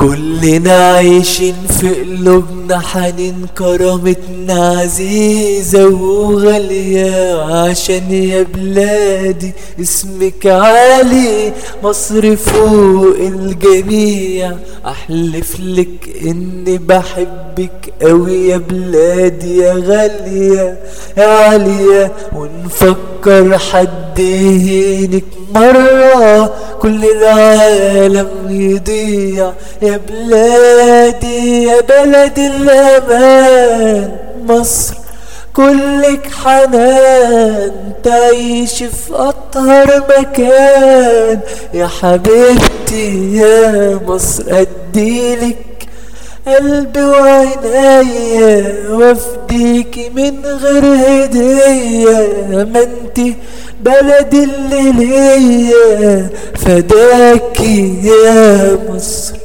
كلنا عايشين في قلوبنا حنين كرامتنا عزيزة وغالية عشان يا بلادي اسمك عالي مصر فوق الجميع احلف لك اني بحبك اوي يا بلادي يا غالية يا عالية ونفكر حد يهينك مرة كل العالم يضيع يا بلادي يا بلد الأمان مصر كلك حنان تعيش في أطهر مكان يا حبيبتي يا مصر أديلك قلبي وعينيا وافديكي من غير هدية ما انتي بلدي اللي ليا فداكي يا مصر